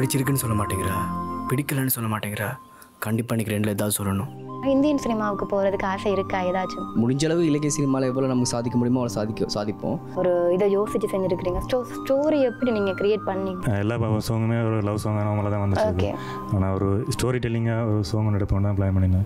பிடிச்சிருக்குன்னு சொல்ல மாட்டேங்கிறா பிடிக்கலன்னு சொல்ல மாட்டேங்கிறா கண்டிப்பாக இன்னைக்கு ரெண்டில் ஏதாவது சொல்லணும் இந்தியன் சினிமாவுக்கு போகிறதுக்கு ஆசை இருக்கா ஏதாச்சும் முடிஞ்ச அளவு இலக்கிய சினிமாவில் எவ்வளோ நமக்கு சாதிக்க முடியுமோ அவ்வளோ சாதிக்க சாதிப்போம் ஒரு இதை யோசிச்சு செஞ்சுருக்கிறீங்க ஸ்டோ ஸ்டோரி எப்படி நீங்கள் கிரியேட் பண்ணீங்க எல்லா சாங்குமே ஒரு லவ் சாங் நார்மலாக தான் வந்துச்சு ஓகே ஆனால் ஒரு ஸ்டோரி டெல்லிங்காக ஒரு சாங் ஒன்று எடுப்போம் தான் பிளான் பண்ணியிருந்தேன்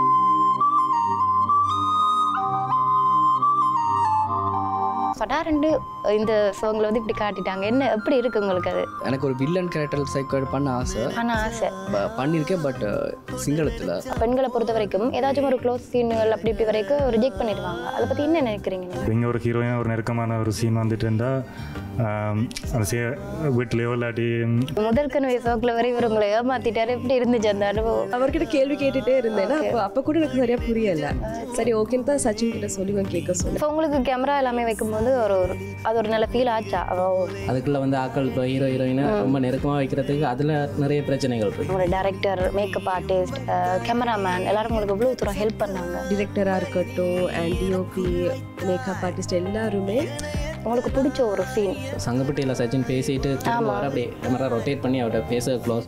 சடா ரெண்டு இந்த சோங்கில் வந்து இப்படி காட்டிட்டாங்க என்ன எப்படி இருக்கு உங்களுக்கு அது எனக்கு ஒரு வில்லன் கேரக்டர் சைக்கோ பண்ண ஆசை ஆனால் ஆசை ப- பண்ணியிருக்கேன் பட் சிங்களத்தில் பெண்களை பொறுத்த வரைக்கும் ஏதாச்சும் ஒரு க்ளோஸ் சீன்கள் அப்படி இப்படி வரைக்கும் ரிஜெக்ட் பண்ணிடுவாங்க அதை பற்றி என்ன நினைக்கிறீங்க நீங்க? இங்கே ஒரு ஹீரோயின் ஒரு நெருக்கமான ஒரு சீன் வந்துட்டு இருந்தால் அந்த சே வீட்லேயோ இல்லாட்டி முதல் கனவு சோக்கில் வரை இவர் உங்களை ஏமாத்திட்டாரு எப்படி இருந்துச்சு அந்த அனுபவம் அவர்கிட்ட கேள்வி கேட்டுட்டே இருந்தேன் அப்போ அப்போ கூட எனக்கு சரியா புரியல சரி ஓகேன்னு தான் சச்சின் கிட்ட சொல்லி நான் கேட்க சொன்னேன் ஸோ உங்களுக்கு கேமரா எல்லாமே வைக்கும்போது ஒரு ஒரு அது ஒரு நல்ல ஃபீல் ஆச்சா ஓ அதுக்குள்ள வந்து ஆக்கள் இப்போ ஹீரோ ஹீரோயினை ரொம்ப நெருக்கமாக வைக்கிறதுக்கு அதில் நிறைய பிரச்சனைகள் இருக்கு உங்களோட டேரக்டர் மேக்கப் ஆர்டிஸ்ட் கேமராமேன் எல்லாரும் உங்களுக்கு எவ்வளோ தூரம் ஹெல்ப் பண்ணாங்க டிரெக்டரா இருக்கட்டும் அண்ட் டிஓபி மேக்கப் ஆர்டிஸ்ட் எல்லாருமே உங்களுக்கு பிடிச்ச ஒரு சீன் சங்கப்பட்டியில் சச்சின் பேசிட்டு திரும்ப வர அப்படியே கேமரா ரொட்டேட் பண்ணி அவரோட பேச க்ளோஸ்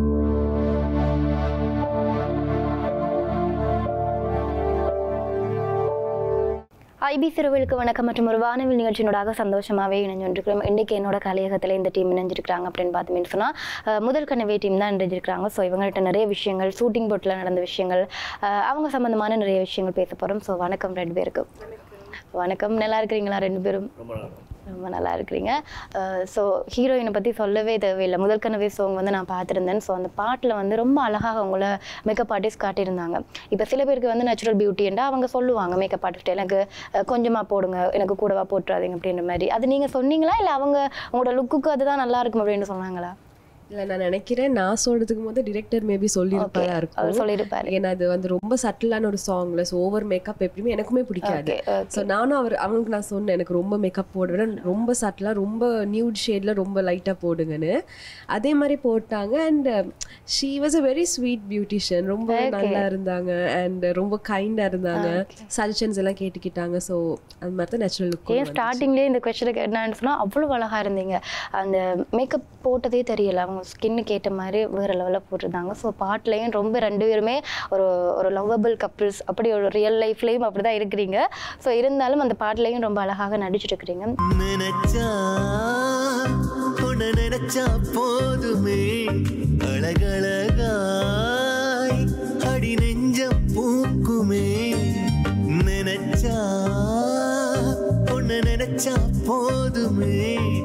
ஐபி சிறுவலுக்கு வணக்கம் மற்றும் ஒரு வானவில் நிகழ்ச்சியினோடாக சந்தோஷமாகவே இணைஞ்சிருக்கிறோம் இன்றைக்கு என்னோட கலையகத்தில் இந்த டீம் இணைஞ்சிருக்கிறாங்க அப்படின்னு பார்த்தோம்னு சொன்னால் முதல் கனவே டீம் தான் இணைஞ்சிருக்கிறாங்க ஸோ இவங்கள்ட்ட நிறைய விஷயங்கள் ஷூட்டிங் போட்டில் நடந்த விஷயங்கள் அஹ், அவங்க சம்மந்தமான நிறைய விஷயங்கள் பேச போகிறோம் ஸோ வணக்கம் ரெண்டு பேருக்கும் வணக்கம் நல்லா இருக்கிறீங்களா ரெண்டு பேரும் ரொம்ப நல்லா இருக்கிறீங்க ஸோ ஹீரோயினை பற்றி சொல்லவே தேவையில்லை முதல் கனவே சாங் வந்து நான் பார்த்துருந்தேன் ஸோ அந்த பாட்டில் வந்து ரொம்ப அழகாக அவங்கள மேக்கப் ஆர்டிஸ்ட் காட்டியிருந்தாங்க இப்போ சில பேருக்கு வந்து நேச்சுரல் பியூட்டின்டா அவங்க சொல்லுவாங்க மேக்கப் ஆர்டிஸ்ட் எனக்கு அஹ், கொஞ்சமா போடுங்க எனக்கு கூடவா போட்டுறாதீங்க அப்படின்ற மாதிரி அது நீங்கள் சொன்னீங்களா இல்லை அவங்க உங்களோட லுக்குக்கு அதுதான் நல்லா இருக்கும் அப்படின்னு சொன்னாங்களா இல்ல நான் நினைக்கிறேன் நான் சொல்றதுக்கு போது டிரெக்டர் மேபி சொல்லியிருப்பாரா அவர் இருக்கும் சொல்லியிருப்பாரு ஏன்னா அது வந்து ரொம்ப சட்டிலான ஒரு சாங்ல ஸோ ஓவர் மேக்கப் எப்பயுமே எனக்குமே பிடிக்காது Okay, okay. ஸோ நானும் அவர் அவங்களுக்கு நான் சொன்னேன் எனக்கு ரொம்ப மேக்கப் போடுவேன் ரொம்ப சட்டிலாக ரொம்ப நியூட் ஷேட்ல ரொம்ப லைட்டாக போடுங்கன்னு அதே மாதிரி போட்டாங்க and she was a very sweet beautician ரொம்ப நல்லா இருந்தாங்க அண்ட் ரொம்ப கைண்டாக இருந்தாங்க சஜஷன்ஸ் எல்லாம் கேட்டுக்கிட்டாங்க ஸோ அது மாதிரி தான் நேச்சுரல் லுக் ஏன் ஸ்டார்டிங்லேயே இந்த கொஸ்டினுக்கு என்னன்னு சொன்னால் அவ்வளோ அழகாக இருந்தீங்க அந்த மேக்கப் போட்டதே தெரியல அவங்க ஸ்கின்னுக்கு ஏற்ற மாதிரி வேறு லெவலில் போட்டிருந்தாங்க ஸோ பாட்லேயும் ரொம்ப ரெண்டு பேருமே ஒரு ஒரு லவ்வபிள் கப்பிள்ஸ் அப்படி ஒரு ரியல் லைஃப்லேயும் அப்படி தான் இருக்கிறீங்க ஸோ இருந்தாலும் அந்த பாட்லேயும் ரொம்ப அழகாக நடிச்சிட்டு இருக்கிறீங்க நினைச்சா உன்னை நினைச்சா போதுமே அழகழகாய் அடி நெஞ்சம் பூக்குமே நினைச்சா உன்னை நினைச்சா போதுமே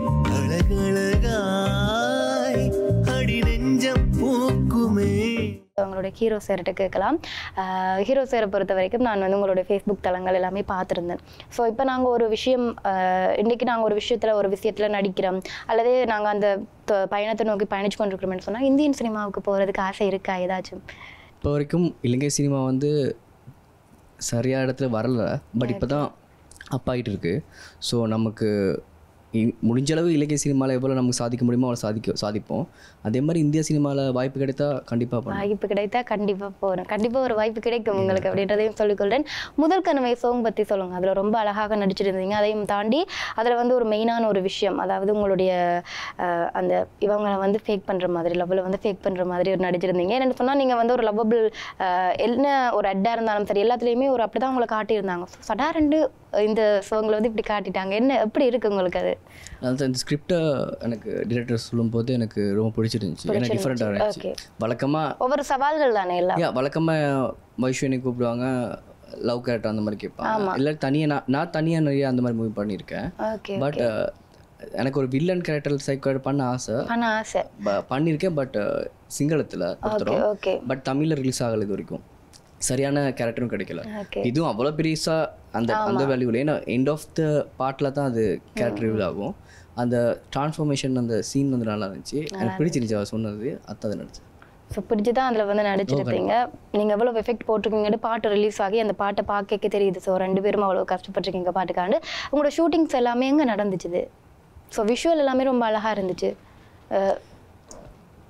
அழகழகாய் அடி நெஞ்சம் பூக்குமே உங்களோட ஹீரோ சார்கிட்ட கேட்கலாம் ஹீரோ சாரை பொறுத்த வரைக்கும் நான் வந்து உங்களோட ஃபேஸ்புக் தளங்கள் எல்லாமே பார்த்துருந்தேன் ஸோ இப்போ நாங்கள் ஒரு விஷயம் ஆஹ் இன்னைக்கு நாங்கள் ஒரு விஷயத்தில் ஒரு விஷயத்தில் நடிக்கிறோம் அல்லது நாங்கள் அந்த த- பயணத்தை நோக்கி பயணிச்சு கொண்டிருக்கிறோம்னு சொன்னால் இந்தியன் சினிமாவுக்கு போகிறதுக்கு ஆசை இருக்கா ஏதாச்சும் இப்போ வரைக்கும் இலங்கை சினிமா வந்து சரியான இடத்துல வரல பட் இப்போ தான் அப்பாயிட்டு இருக்கு ஸோ நமக்கு இ- முடிஞ்ச அளவு இலங்கை சினிமாவில் எவ்வளோ நமக்கு சாதிக்க முடியுமோ அவ்வளோ சாதிக்க சாதிப்போம் அதே மாதிரி இந்திய சினிமாவில் வாய்ப்பு கிடைத்தா கண்டிப்பாக பண்ணுவோம் வாய்ப்பு கிடைத்தா கண்டிப்பாக போகிறேன் கண்டிப்பாக ஒரு வாய்ப்பு கிடைக்கும் உங்களுக்கு அப்படின்றதையும் சொல்லிக்கொள்கிறேன் முதல் கனவை சோங் பற்றி சொல்லுங்கள் அதில் ரொம்ப அழகாக நடிச்சிருந்தீங்க அதையும் தாண்டி அதில் வந்து ஒரு மெயினான ஒரு விஷயம் அதாவது உங்களுடைய அஹ், அந்த இவங்களை வந்து ஃபேக் பண்ணுற மாதிரி லவ்வில் வந்து ஃபேக் பண்ணுற மாதிரி ஒரு நடிச்சிருந்தீங்க என்னென்னு சொன்னால் நீங்கள் வந்து ஒரு லவ்வபிள் என்ன ஒரு அட்டாக இருந்தாலும் சரி எல்லாத்துலேயுமே ஒரு அப்படி தான் உங்களை காட்டியிருந்தாங்க ஸோ சடா ரெண்டு இந்த சோங்கில் வந்து இப்படி காட்டிட்டாங்க என்ன எப்படி இருக்கு உங்களுக்கு அது அந்த இந்த ஸ்கிரிப்டை எனக்கு டிரெக்டர் சொல்லும்போது எனக்கு ரொம்ப பிடிச்சிருந்துச்சு ஏன்னா டிஃப்ரெண்ட்டாக இருந்துச்சு Okay. வழக்கமாக ஒவ்வொரு சவால்கள் தானே எல்லாம் யா வழக்கமாக வைஷ்வனி கூப்பிடுவாங்க லவ் கேரக்டர் அந்த மாதிரி கேட்பாங்க இல்லை தனியாக நான் நான் தனியாக நிறைய அந்த மாதிரி மூவி பண்ணியிருக்கேன் ஓகே பட் எனக்கு ஒரு வில்லன் கேரக்டர் சைக்கோ பண்ண ஆசை ஆனால் ஆசை ப- பண்ணியிருக்கேன் பட் சிங்களத்தில் ஓகே ஒருத்தரும் ஓகே பட் தமிழில் ரிலீஸ் ஆகல இது வரைக்கும் சரியான கேரக்டரும் கிடைக்கல ஓகே இதுவும் அவ்வளோ பெருசா அந்த அந்த வேல்யூவில் ஏன்னா எண்ட் ஆஃப் த பார்ட்டில் தான் அது கேரக்டர் ரிவீல் ஆகும் அந்த டிரான்ஸ்ஃபர்மேஷன் அந்த சீன் வந்து நல்லா இருந்துச்சு எனக்கு பிடிச்சிருந்துச்சு அவர் சொன்னது அத்தான் நினச்சேன் ஸோ பிடிச்சி தான் அதில் வந்து நடிச்சிருப்பீங்க நீங்கள் எவ்வளோ எஃபெக்ட் போட்டிருக்கீங்கன்னு பாட்டு ரிலீஸ் ஆகி அந்த பாட்டை பார்க்க தெரியுது ஸோ ரெண்டு பேரும் அவ்வளோ கஷ்டப்பட்டிருக்கீங்க பாட்டுக்காண்டு உங்களோட ஷூட்டிங்ஸ் எல்லாமே எங்கே நடந்துச்சுது ஸோ விஷுவல் எல்லாமே ரொம்ப அழகாக இருந்துச்சு அஹ்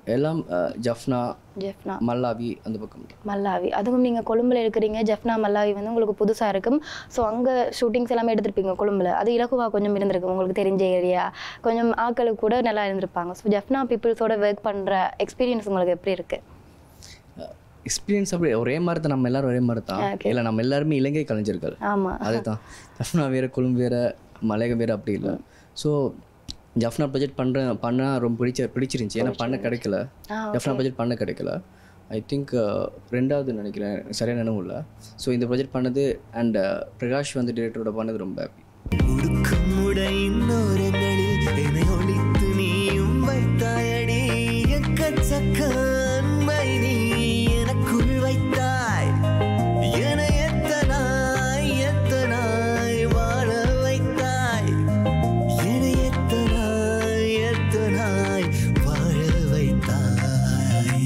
எல்லாம் அஹ், ஜஃப்னா ஜெஃப்னா மல்லாவி அந்த பக்கம் மல்லாவி அதுவும் நீங்கள் கொழும்புல இருக்கிறீங்க ஜெஃப்னா மல்லாவி வந்து உங்களுக்கு புதுசாக இருக்கும் ஸோ அங்கே ஷூட்டிங்ஸ் எல்லாமே எடுத்திருப்பீங்க கொழும்புல அது இலகுவா கொஞ்சம் இருந்திருக்கு உங்களுக்கு தெரிஞ்ச ஏரியா கொஞ்சம் ஆட்களுக்கு கூட நல்லா இருந்திருப்பாங்க ஸோ ஜெஃப்னா பீப்புள்ஸோட ஒர்க் பண்ணுற எக்ஸ்பீரியன்ஸ் உங்களுக்கு எப்படி இருக்குது எக்ஸ்பீரியன்ஸ் அப்படி ஒரே மாதிரி தான் நம்ம எல்லாரும் ஒரே மாதிரி தான் Okay. இல்லை நம்ம எல்லாருமே இலங்கை கலைஞர்கள் ஆமாம் அதுதான் ஜஃப்னா வேறு கொழும்பு வேறு மலையகம் வேறு அப்படி இல்லை ஸோ ஜஃப்னா ப்ராஜெக்ட் பண்ணுறேன் பண்ணால் ரொம்ப பிடிச்ச பிடிச்சிருந்துச்சி ஏன்னா பண்ண கிடைக்கல ஜஃப்னா ப்ராஜெக்ட் பண்ண கிடைக்கல ஐ திங்க் ரெண்டாவது நினைக்கிறேன் சரியான நினைவு இல்லை ஸோ இந்த ப்ராஜெக்ட் பண்ணது அண்ட் பிரகாஷ் வந்து டிரெக்டரோட பண்ணது ரொம்ப ஹாப்பி உடுக்கும் உடையின் ஓரங்களில் என்னை ஒளித்து நீயும் வைத்தாயடி எக்கச்சக்க அன்பை நீ எனக்குள் வைத்தாய் என எத்தனாய் எத்தனாய் வாழ வைத்தாய் என எத்தனாய் எத்தனாய் வாழ வைத்தாய்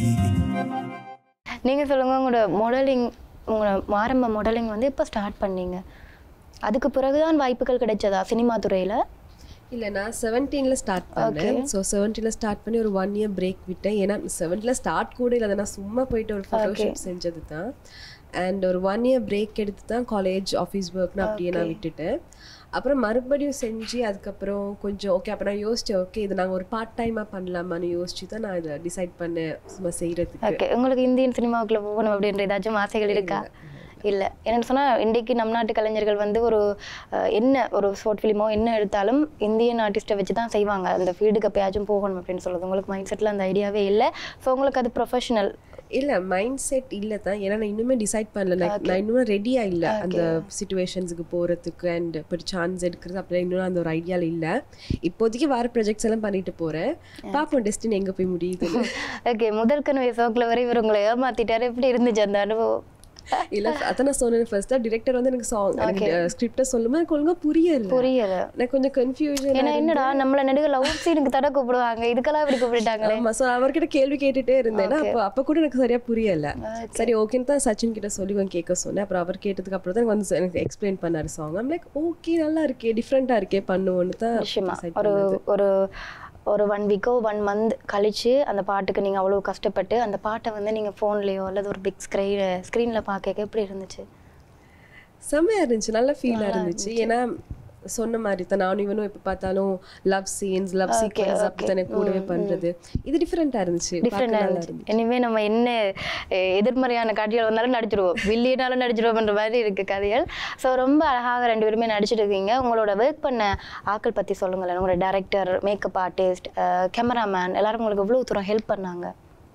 நீங்கள் சொல்லுங்கள் உங்களோட மாடலிங் உங்களோட ஆரம்ப மாடலிங் வந்து எப்போ ஸ்டார்ட் பண்ணீங்க அதுக்கு பிறகுதான் வாய்ப்புகள் கிடைச்சதா சினிமா துறையில் இல்லை நான் செவன்டீனில் ஸ்டார்ட் பண்ணேன் ஸோ செவன்டீனில் ஸ்டார்ட் பண்ணி ஒரு ஒன் இயர் பிரேக் விட்டேன் ஏன்னா செவன்டீனில் ஸ்டார்ட் கூட இல்லை நான் சும்மா போயிட்டு ஒரு ஃபோட்டோஷூட் செஞ்சது தான் அண்ட் ஒரு ஒன் இயர் பிரேக் எடுத்து தான் காலேஜ் ஆஃபீஸ் ஒர்க்னு அப்படியே நான் விட்டுட்டேன் அப்புறம் மறுபடியும் செஞ்சு அதுக்கப்புறம் கொஞ்சம் ஓகே அப்போ நான் யோசிச்சேன் ஓகே இது நாங்கள் ஒரு பார்ட் டைமாக பண்ணலாமான்னு யோசிச்சு தான் நான் இதை டிசைட் பண்ணேன் சும்மா செய்கிறதுக்கு ஓகே உங்களுக்கு இந்தியன் சினிமாவுக்குள்ள போகணும் அப்படின்ற ஏதாச்சும் ஆசைகள் இருக்கா இல்லை என்னென்னு சொன்னால் இன்றைக்கு நம் நாட்டு கலைஞர்கள் வந்து ஒரு அஹ், என்ன ஒரு ஷார்ட் ஃபிலிமோ என்ன எடுத்தாலும் இந்தியன் ஆர்டிஸ்ட்டை வச்சு தான் செய்வாங்க அந்த ஃபீல்டுக்கு எப்பயாச்சும் போகணும் அப்படின்னு சொல்லுது உங்களுக்கு மைண்ட் செட்டில் அந்த ஐடியாவே இல்லை ஸோ உங்களுக்கு அது ப்ரொஃபஷனல் இல்லை மைண்ட் செட் இல்லை தான் ஏன்னா நான் இன்னுமே டிசைட் பண்ணல like நான் இன்னும் ரெடியாக இல்லை அந்த சுச்சுவேஷன்ஸுக்கு போகிறதுக்கு அண்ட் இப்போ சான்ஸ் எடுக்கிறது அப்படிலாம் இன்னும் அந்த ஒரு ஐடியாவில் இல்லை இப்போதைக்கு வர ப்ராஜெக்ட்ஸ் எல்லாம் பண்ணிட்டு போகிறேன் பார்ப்போம் டெஸ்டின் எங்கே போய் முடியுதுன்னு ஓகே முதல் கனவை சோக்கில் வரை இவர் உங்களை ஏமாத்திட்டாரு எப்படி இருந்துச்சு அந்த அனுபவம் இல்லை அதான் நான் சொன்னேன் ஃபர்ஸ்ட் டிரெக்டர் வந்து எனக்கு சாங் எனக்கு ஸ்கிரிப்டை சொல்லும்போது எனக்கு ஒழுங்கா புரியல புரியல எனக்கு கொஞ்சம் கன்ஃபியூஷன் ஏன்னா என்னடா நம்மள நடுக லவ் சீனுக்கு தட கூப்பிடுவாங்க இதுக்கெல்லாம் இப்படி கூப்பிட்டாங்களே ஆமா ஸோ அவர்கிட்ட கேள்வி கேட்டுட்டே இருந்தேன் அப்போ அப்போ கூட எனக்கு சரியா புரியல சரி ஓகேன்னு தான் சச்சின் கிட்ட சொல்லி கொஞ்சம் கேட்க சொன்னேன் அப்புறம் அவர் கேட்டதுக்கு அப்புறம் தான் எனக்கு வந்து எனக்கு எக்ஸ்பிளைன் பண்ணாரு சாங் ஐம் லைக் ஓகே நல்லா இருக்கே டிஃப்ரெண்டா இருக்கே பண்ணுவோன்னு தான் நிச்சயமா decide ஒரு பண்ணது. ஒரு ஒரு ஒன் வீக்கோ ஒன் மந்த் கழிச்சு அந்த பாட்டுக்கு நீங்கள் அவ்வளோ கஷ்டப்பட்டு அந்த பாட்டை வந்து நீங்கள் ஃபோன்லேயோ அல்லது ஒரு பிக் ஸ்க்ரீன் ஸ்க்ரீனில் பார்க்க எப்படி இருந்துச்சு செம்மையா இருந்துச்சு நல்ல ஃபீலாக இருந்துச்சு ஏன்னா சொன்ன மாதிரி தான் நானும் இவனும் எப்போ பார்த்தாலும் லவ் சீன்ஸ் லவ் சீக்வன்ஸ் அப்படி தானே கூடவே பண்றது இது டிஃப்ரெண்ட்டாக இருந்துச்சு பார்க்க டிஃப்ரெண்டாக நல்லா இருந்துச்சு இனிமே நம்ம என்ன அஹ், எதிர்மறையான காட்சிகள் வந்தாலும் நடிச்சிருவோம் வில்லியனாலும் நடிச்சிருவோம்ன்ற மாதிரி இருக்கு கதைகள் ஸோ ரொம்ப அழகாக ரெண்டு பேருமே நடிச்சிட்டு இருக்கீங்க உங்களோட ஒர்க் பண்ண ஆட்கள் பற்றி சொல்லுங்களேன் உங்களோட டேரக்டர் மேக்கப் ஆர்டிஸ்ட் கேமராமேன் எல்லாரும் உங்களுக்கு எவ்வளோ தூரம் ஹெல்ப் பண்ணாங்க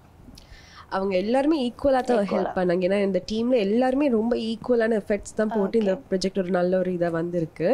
அவங்க எல்லாருமே ஈக்குவலாக தான் ஹெல்ப் பண்ணாங்க ஏன்னா இந்த டீம்ல எல்லாருமே ரொம்ப ஈக்குவலான எஃபெக்ட்ஸ் தான் போட்டு இந்த ப்ராஜெக்ட் ஒரு நல்ல ஒரு இதாக வந்திருக்கு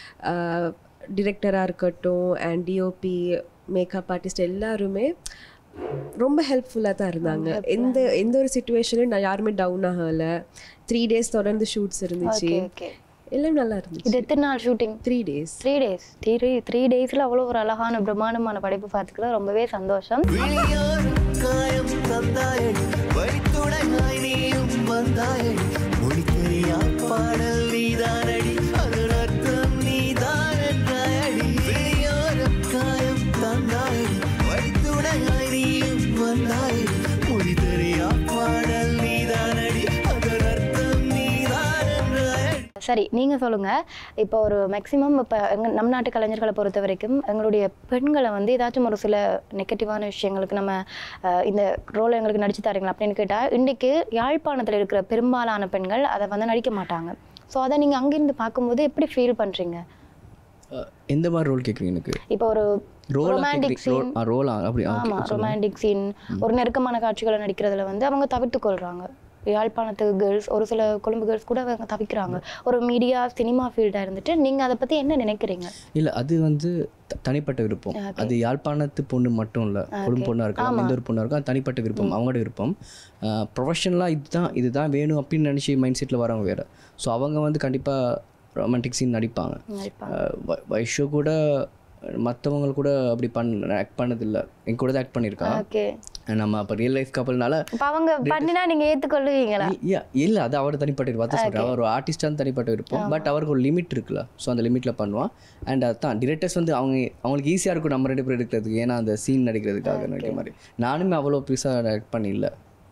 டிரெக்டராக இருக்கட்டும் அண்ட் டிஓபி மேக்கப் ஆர்டிஸ்ட் எல்லாருமே ரொம்ப ஹெல்ப்ஃபுல்லாக தான் இருந்தாங்க எந்த எந்த ஒரு சுச்சுவேஷனும் நான் யாருமே டவுன் ஆகலை த்ரீ டேஸ் தொடர்ந்து ஷூட்ஸ் இருந்துச்சு ஓகே எல்லாம் நல்லா இருந்துச்சு இது எத்தனை நாள் shooting three days three days three three டேஸில் அவ்வளோ ஒரு அழகான பிரம்மாண்டமான படைப்பு பார்த்துக்கலாம் ரொம்பவே சந்தோஷம் விழியோர் காயம் தந்தாயடி வழித்துணையாய் நீயும் வந்தாயடி மொழி தெரியா பாடல் நீதானடி அதன் அர்த்தம் நீதான் என்றாயடி விழியோர் காயம் தந்தாயடி வழித்துணையாய் நீயும் வந்தாயடி மொழி தெரியா பாடல் நீதானடி அதன் அர்த்தம் நீதான் என்றாயடி சரி நீங்கள் சொல்லுங்கள் இப்போ ஒரு மேக்ஸிமம் இப்போ எங்க நம் நாட்டு கலைஞர்களை பொறுத்த வரைக்கும் எங்களுடைய பெண்களை வந்து ஏதாச்சும் ஒரு சில நெகட்டிவான விஷயங்களுக்கு நம்ம அஹ், இந்த ரோல் எங்களுக்கு நடிச்சு தரீங்களா அப்படின்னு கேட்டால் இன்றைக்கு யாழ்ப்பாணத்தில் இருக்கிற பெரும்பாலான பெண்கள் அதை வந்து நடிக்க மாட்டாங்க ஸோ அதை நீங்கள் அங்கிருந்து பார்க்கும்போது எப்படி ஃபீல் பண்ணுறீங்க அஹ், எந்த மாதிரி ரோல் கேட்குறீங்க எனக்கு இப்போ ஒரு ரோலா ரொமான்டிக் கேட்குறீங்க ரோல் ஆ ரோலா அப்படி ஆ, ஆமா okay, சொல்லுங்க. ரொமான்டிக் சீன் ஒரு நெருக்கமான காட்சிகளை நடிக்கிறதுல வந்து அவங்க தவிர்த்து கொள்றாங்க யாழ்ப்பாணத்து கேர்ள்ஸ் ஒரு சில கொழும்பு கேர்ள்ஸ் கூட அவங்க தவிக்கிறாங்க ஒரு மீடியா சினிமா ஃபீல்டாக இருந்துட்டு நீங்க அதை பத்தி என்ன நினைக்கிறீங்க இல்லை அது வந்து த- தனிப்பட்ட விருப்பம் அது யாழ்ப்பாணத்து பொண்ணு மட்டும் இல்லை குடும்ப பொண்ணாக இருக்கலாம் எந்த ஒரு பொண்ணாக இருக்கும் அது தனிப்பட்ட விருப்பம் அவங்களோட விருப்பம் ப்ரொஃபஷனலாக இதுதான் இதுதான் வேணும் அப்படின்னு நினச்சி மைண்ட் செட்டில் வரவங்க வேறு ஸோ அவங்க வந்து கண்டிப்பாக ரொமான்டிக் சீன் நடிப்பாங்க நடிப்பாங்க. அஹ் வ- வைஷு கூட மற்றவங்க கூட அப்படி பண்ண ஆக்ட் பண்ணதில்லை என் கூட தான் ஆக்ட் பண்ணியிருக்கா ஓகே நம்ம அப்போ ரியல் லைஃப் கப்பல்னால இப்போ அவங்க பண்ணினா நீங்க ஏத்துக்கொள்ளுவீங்களா இல்லை அது அவரோட தனிப்பட்ட விருப்பம் அதான் சொல்கிறேன் அவர் ஒரு ஆர்டிஸ்டான தனிப்பட்ட விருப்பம் பட் அவருக்கு ஒரு லிமிட் இருக்குல்ல ஸோ அந்த லிமிட்டில் பண்ணுவான் அண்ட் அதுதான் டிரெக்டர்ஸ் வந்து அவங்க அவங்களுக்கு ஈஸியாக இருக்கும் நம்ம ரெண்டு பேரும் எடுக்கிறதுக்கு ஏன்னா அந்த சீன் நடிக்கிறதுக்காக நடிக்கிற மாதிரி நானுமே அவ்வளோ பெருசாக ஆக்ட் பண்ணியில்ல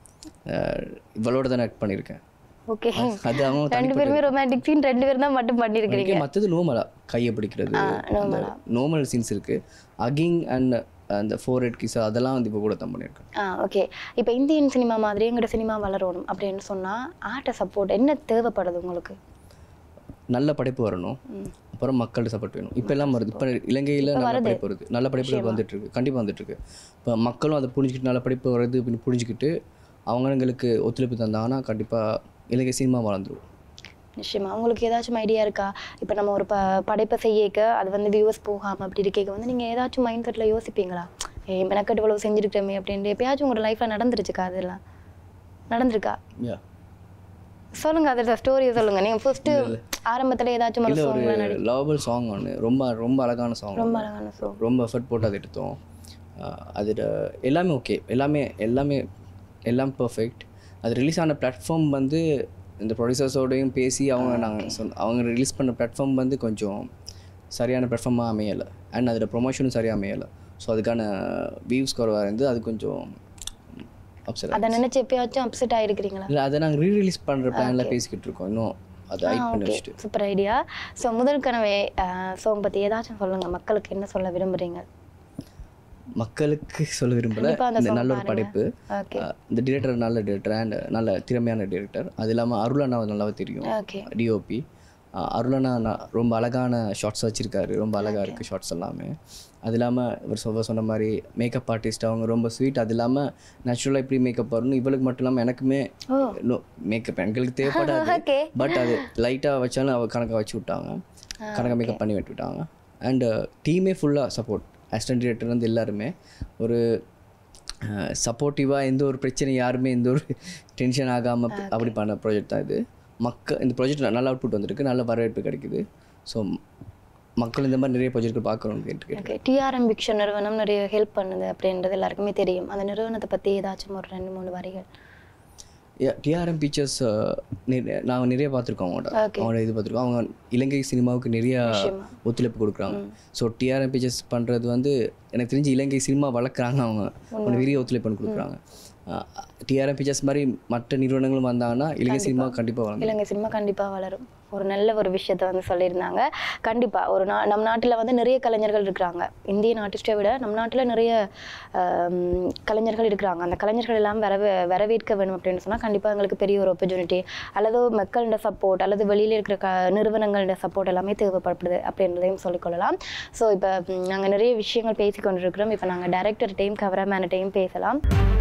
அஹ் இவளோட தானே ஆக்ட் பண்ணியிருக்கேன் ஓகே அது அவங்க ரெண்டு பேருமே ரொமான்டிக் சீன் ரெண்டு பேரும் தான் மட்டும் பண்ணியிருக்கிறீங்க மற்றது நோமலா கையை பிடிக்கிறது அந்த நோமல் சீன்ஸ் இருக்கு அகிங் அண்ட் அந்த ஃபோர் ஹெட் கிஸ் அதெல்லாம் வந்து இப்போ கூட தான் பண்ணியிருக்கேன் ஆ ஓகே இப்போ இந்தியன் சினிமா மாதிரி எங்களோட சினிமா வளரணும் அப்படின்னு சொன்னா ஆர்ட்ட சப்போர்ட் என்ன தேவைப்படுது உங்களுக்கு நல்ல படைப்பு வரணும் அப்புறம் மக்கள்கிட்ட சப்போர்ட் வேணும் இப்போ எல்லாம் வருது இப்போ இலங்கையில் நல்ல படைப்பு வருது நல்ல படைப்புகள் வந்துட்டு இருக்கு கண்டிப்பாக வந்துட்டு இருக்கு இப்போ மக்களும் அதை புரிஞ்சுக்கிட்டு நல்ல படைப்பு வருது அப்படின்னு புரிஞ்சுக்கிட்டு அவங்களுக்கு ஒத்துழைப்பு தந்தாங்கன்னா கண்டிப்பாக இலங்கை சினிமா வளர்ந்துரும் நிச்சயமா உங்களுக்கு ஏதாச்சும் ஐடியா இருக்கா இப்போ நம்ம ஒரு ப படைப்பை செய்யக்க அது வந்து வியூவர்ஸ் போகாம அப்படி இருக்க வந்து நீங்க ஏதாச்சும் மைண்ட் செட்டில் யோசிப்பீங்களா ஏ மெனக்கட்டு இவ்வளவு செஞ்சுருக்கோமே அப்படின்ட்டு எப்பயாச்சும் உங்களோட லைஃப்ல நடந்துருச்சுக்கா அதெல்லாம் நடந்திருக்கா யா சொல்லுங்க அதோட ஸ்டோரியை சொல்லுங்க நீங்க ஃபர்ஸ்ட் ஆரம்பத்துல ஏதாச்சும் ஒரு இல்லை சாங் ஒரு லவபிள் சாங் ஒன்று ரொம்ப ரொம்ப அழகான சாங் ரொம்ப அழகான சாங் ரொம்ப எஃபர்ட் போட்டு அதை எடுத்தோம் அதில் எல்லாமே ஓகே எல்லாமே எல்லாமே எல்லாம் பர்ஃபெக்ட் அது ரிலீஸ் ஆன பிளாட்ஃபார்ம் வந்து இந்த ப்ரொடியூசர்ஸோடையும் பேசி அவங்க நாங்கள் சொல் அவங்க ரிலீஸ் பண்ண பிளாட்ஃபார்ம் வந்து கொஞ்சம் சரியான பிளாட்ஃபார்மாக அமையலை அண்ட் அதில் ப்ரொமோஷனும் சரியாக அமையலை ஸோ அதுக்கான வியூஸ் குறைவாக இருந்து அது கொஞ்சம் அப்செட் அதை நினைச்சு எப்பயாச்சும் அப்செட் ஆயிருக்கிறீங்களா இல்லை அதை நாங்கள் ரீ ரிலீஸ் பண்ணுற பிளானில் பேசிக்கிட்டு இருக்கோம் இன்னும் அதை ஹைட் பண்ணி ஓகே வச்சுட்டு சூப்பர் ஐடியா ஸோ முதல் கனவே சாங் பத்தி ஏதாச்சும் சொல்லுங்க மக்களுக்கு என்ன சொல்ல விரும்புறீங்க மக்களுக்கு சொல்ல விரும்பல கண்டிப்பா அந்த இந்த song நல்ல ஒரு பாருங்க. படைப்பு ஓகே அஹ் இந்த டிரெக்டர் நல்ல டிரெக்டர் அண்ட் நல்ல திறமையான டிரெக்டர் அது இல்லாமல் அருளண்ணா நல்லாவே தெரியும் ஓகே டிஓபி அருளண்ணா ந- ரொம்ப அழகான ஷார்ட்ஸ் வச்சுருக்காரு ரொம்ப அழகாக இருக்குது ஷார்ட்ஸ் எல்லாமே அது இல்லாமல் இவர் சொல்ல சொன்ன மாதிரி மேக்கப் ஆர்டிஸ்ட் அவங்க ரொம்ப ஸ்வீட் அது இல்லாமல் நேச்சுரலாக இப்படி மேக்கப் வரணும் இவளுக்கு மட்டும் இல்லாமல் எனக்குமே நோ மேக்கப் எங்களுக்கு தேவைப்படாது ஓகே பட் அது லைட்டாக வச்சாலும் அவ கணக்கை வச்சு விட்டாங்க கணக்கை மேக்கப் பண்ணி விட்டுவிட்டாங்க அண்ட் டீமே ஃபுல்லாக சப்போர்ட் அசிஸ்டன்ட் டிரெக்டர் வந்து எல்லாருமே ஒரு சப்போர்ட்டிவாக எந்த ஒரு பிரச்சனை யாருமே எந்த ஒரு டென்ஷன் ஆகாமல் அப்படி பண்ண ப்ராஜெக்ட் தான் இது மக்கள் இந்த ப்ராஜெக்ட் நல்ல அவுட்புட் வந்திருக்கு நல்ல வரவேற்பு கிடைக்குது ஸோ மக்கள் இந்த மாதிரி நிறைய ப்ராஜெக்ட் பார்க்கணும்னு கேட்டு ஓகே டிஆர்எம் பிக்ஷன் நிறுவனம் நிறைய ஹெல்ப் பண்ணுது அப்படின்றது எல்லாருக்குமே தெரியும் அந்த நிறுவனத்தை பத்தி ஏதாச்சும் ஒரு ரெண்டு மூணு வரிகள் டிஆர்எம் பிக்சர்ஸ் நான் நிறைய பார்த்துருக்கோம் அவங்களோட Okay. அவங்களோட இது பார்த்துருக்கோம் அவங்க இலங்கை சினிமாவுக்கு நிறைய நிச்சயமா. ஒத்துழைப்பு கொடுக்குறாங்க ஸோ டிஆர்எம் பிக்சர்ஸ் பண்ணுறது வந்து எனக்கு தெரிஞ்சு இலங்கை சினிமா வளர்க்குறாங்க அவங்க ஒரு பெரிய ஒத்துழைப்பு பண்ணி கொடுக்குறாங்க டிஆர்எம் பிக்சர்ஸ் மாதிரி மற்ற நிறுவனங்களும் வந்தாங்கன்னா இலங்கை சினிமா கண்டிப்பாக வளரும் இலங்கை சினிமா கண்டிப்பா வளரும் ஒரு நல்ல ஒரு விஷயத்த வந்து சொல்லியிருந்தாங்க கண்டிப்பா ஒரு நா நம் நாட்டுல வந்து நிறைய கலைஞர்கள் இருக்கிறாங்க இந்தியன் ஆர்டிஸ்ட்டை விட நம் நாட்டுல நிறைய ஆம், கலைஞர்கள் இருக்கிறாங்க அந்த கலைஞர்கள் எல்லாம் வரவே வரவேற்க வேணும் அப்படின்னு சொன்னா கண்டிப்பா எங்களுக்கு பெரிய ஒரு opportunity அல்லது மக்களோட சப்போர்ட் அல்லது வெளியில இருக்கிற க நிறுவனங்களோட சப்போர்ட் எல்லாமே தேவைப்படுது அப்படின்றதையும் சொல்லிக்கொள்ளலாம் ஸோ இப்போ நாங்க நிறைய விஷயங்கள் பேசி கொண்டிருக்கிறோம் இப்போ நாங்க டைரக்டர்கிட்டையும் கவராமேன்ட்டையும் பேசலாம்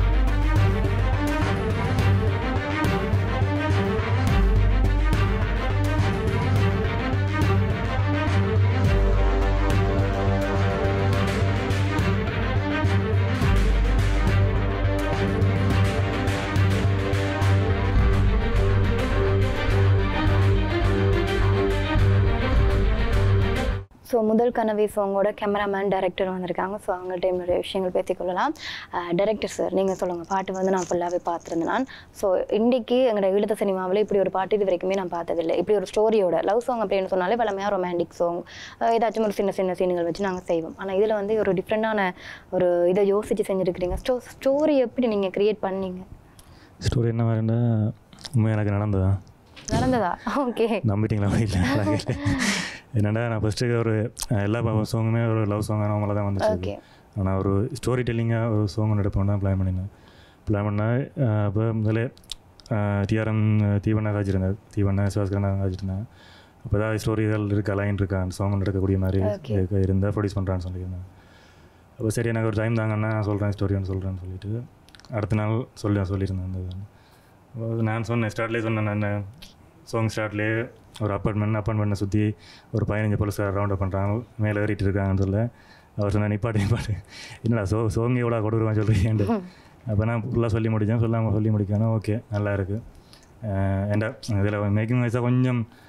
ஸோ முதல் கனவை சாங்கோட கேமராமேன் டைரக்டர் வந்திருக்காங்க ஸோ அவங்கள்ட்ட நிறைய விஷயங்கள் பேசிக்கொள்ளலாம் டைரக்டர் சார் நீங்கள் சொல்லுங்கள் பாட்டு வந்து நான் ஃபுல்லாகவே பார்த்துருந்தேன் நான் ஸோ இன்றைக்கி எங்களோட ஈழத்த சினிமாவில் இப்படி ஒரு பாட்டு இது வரைக்குமே நான் பார்த்ததில்லை இப்படி ஒரு ஸ்டோரியோட லவ் சாங் அப்படின்னு சொன்னாலே வளமையாக ரொமான்டிக் சாங் ஏதாச்சும் ஒரு சின்ன சின்ன சீன்கள் வச்சு நாங்கள் செய்வோம் ஆனால் இதில் வந்து ஒரு டிஃப்ரெண்டான ஒரு இதை யோசித்து செஞ்சுருக்கிறீங்க ஸ்டோ ஸ்டோரி எப்படி நீங்கள் க்ரியேட் பண்ணீங்க ஸ்டோரி என்ன மாதிரின்னா உண்மை எனக்கு நடந்ததா நடந்ததா ஓகே நம்பிட்டீங்களா இல்லை என்னடா நான் ஃபஸ்ட்டு ஒரு அஹ், எல்லா சாங்குமே ஒரு லவ் சாங்காக நார்மலாக தான் வந்துச்சு ஓகே ஆனால் ஒரு ஸ்டோரி டெல்லிங்காக ஒரு சாங் ஒன்று எடுப்போம் தான் பிளான் பண்ணியிருந்தேன் பிளான் பண்ணால் அப்போ முதல்ல டிஆர்எம் தீவண்ணா காய்ச்சிருந்தேன் தீவண்ணா சிவாஸ்கரன் காய்ச்சிருந்தேன் அப்போ ஏதாவது ஸ்டோரி இதெல்லாம் இருக்கா லைன் இருக்கா அந்த சாங் எடுக்கக்கூடிய மாதிரி Okay. இருக்க- இருந்தால் ப்ரொடியூஸ் பண்ணுறான்னு சொல்லியிருந்தேன் அப்போ சரி எனக்கு ஒரு டைம் தாங்கன்னா நான் சொல்கிறேன் ஸ்டோரி ஒன்று சொல்கிறேன்னு சொல்லிட்டு அடுத்த நாள் சொல்லி சொல்லியிருந்தேன் அந்த இது. அப்போ நான் சொன்னேன் ஸ்டார்ட்லேயே சொன்னேன் நான் சாங் ஸ்டார்ட்லேயே ஒரு அப்பார்ட்மெண்ட் அப்பார்ட்மெண்ட்டை சுற்றி ஒரு பதினஞ்சு போலீஸ்கார் ரவுண்ட் அப் பண்ணுறாங்க மேலே ஏறிட்டு இருக்காங்கன்னு சொல்ல அவர் சொன்ன நிப்பாட்டு நிப்பாட்டு என்னடா சோ சோங்க எவ்வளோ கொடுக்குறேன் சொல்கிறீங்கன்ட்டு அப்போ நான் ஃபுல்லாக சொல்லி முடித்தேன் சொல்லாமல் சொல்லி முடிக்கணும் ஓகே நல்லா இருக்குது ஏன்டா இதில் மேக்கிங் வைஸாக கொஞ்சம்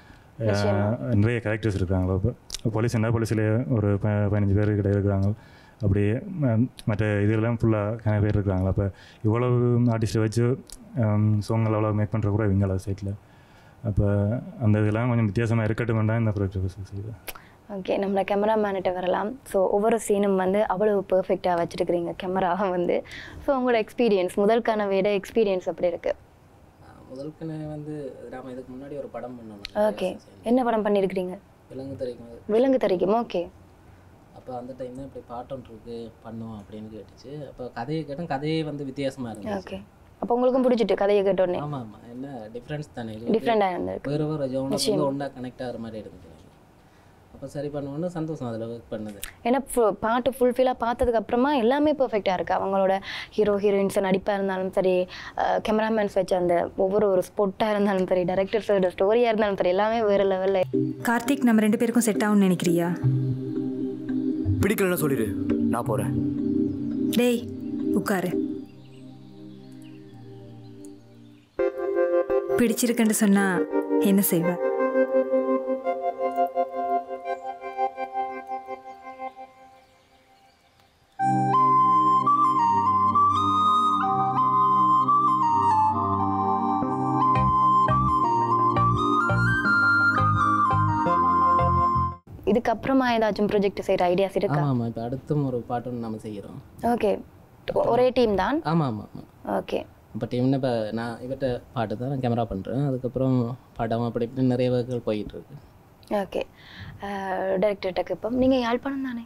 நிறைய கேரக்டர்ஸ் இருக்காங்க இப்போ போலீஸ் என்ன போலீஸில் ஒரு ப- பதினஞ்சு பேர் கிட்ட இருக்கிறாங்க அப்படியே ம- மற்ற இதெல்லாம் ஃபுல்லாக நிறைய பேர் இருக்கிறாங்களா அப்போ இவ்வளவு ஆர்டிஸ்ட்டை வச்சு சாங்கள் அவ்வளோ மேக் பண்ணுற கூட இவங்கள சைட்டில் அப்போ அந்த இதெல்லாம் கொஞ்சம் வித்தியாசமாக இருக்கட்டும் வேண்டாம் இந்த ப்ராஜெக்ட் செய்யுது ஓகே நம்மள கேமராமேன்கிட்ட வரலாம் ஸோ ஒவ்வொரு சீனும் வந்து அவ்வளவு பெர்ஃபெக்டாக வச்சுருக்கிறீங்க கேமராவை வந்து ஸோ உங்களோட எக்ஸ்பீரியன்ஸ் முதல் கனவோட எக்ஸ்பீரியன்ஸ் அப்படி இருக்குது முதல் கனவு வந்து நாம இதுக்கு முன்னாடி ஒரு படம் பண்ணோம் ஓகே என்ன படம் பண்ணியிருக்கிறீங்க விலங்கு தெரியும் விலங்கு தரிக்கும் ஓகே அப்போ அந்த டைம் தான் இப்படி பாட்டு ஒன்று இருக்கு பண்ணுவோம் அப்படின்னு கேட்டுச்சு அப்போ கதையை கேட்டோம் கதையே வந்து வித்தியாசமாக இருந்துச்சு ஓகே அப்போ உங்களுக்கும் பிடிச்சிட்டு கதையை கேட்டோடனே ஆமாம் ஆமாம் என்ன டிஃப்ரென்ஸ் தானே இது டிஃப்ரெண்டாக இருந்திருக்கு வேறு வேறு ஜோன் வந்து ஒன்றா கனெக்ட் ஆகிற மாதிரி இருந்துச்சு அப்போ சரி பண்ணுவோன்னு சந்தோஷம் அதில் ஒர்க் பண்ணது ஏன்னா ஃபு- பாட்டு ஃபுல்ஃபில்லாக பார்த்ததுக்கு அப்புறமா எல்லாமே பெர்ஃபெக்டாக இருக்குது அவங்களோட ஹீரோ ஹீரோயின்ஸ் நடிப்பாக இருந்தாலும் சரி கேமராமேன்ஸ் வச்ச அந்த ஒவ்வொரு ஒரு ஸ்பொட்டாக இருந்தாலும் சரி டேரக்டர்ஸோட ஸ்டோரியாக இருந்தாலும் சரி எல்லாமே வேறு லெவலில் கார்த்திக் நம்ம ரெண்டு பேருக்கும் செட் ஆகும்னு நினைக்கிறியா பிடிக்கலன்னா சொல்லிடு நான் போகிறேன் டேய் உட்காரு பிடிச்சிருக்குன்னு சொன்னா என்ன செய்வ இதுக்கப்புறமா ஏதாச்சும் ப்ரொஜெக்ட் செய்கிற ஐடியாஸ் இருக்கா ஆமாம் ஆமாம் இப்போ அடுத்தும் ஒரு பாட்டு ஒன்று நம்ம செய்கிறோம் ஓகே ஒரே டீம் தான் ஆமாம் ஆமாம் ஆமாம் ஓகே இப்போ டீம்னு இப்போ நான் இவர்கிட்ட பாட்டு தான் நான் கேமரா பண்ணுறேன் அதுக்கப்புறம் படம் அப்படி இப்படி நிறைய ஒர்க்குகள் போயிட்டு இருக்கு ஓகே டைரக்டர்கிட்ட இப்போ நீங்கள் யாழ்ப்பாணம் தானே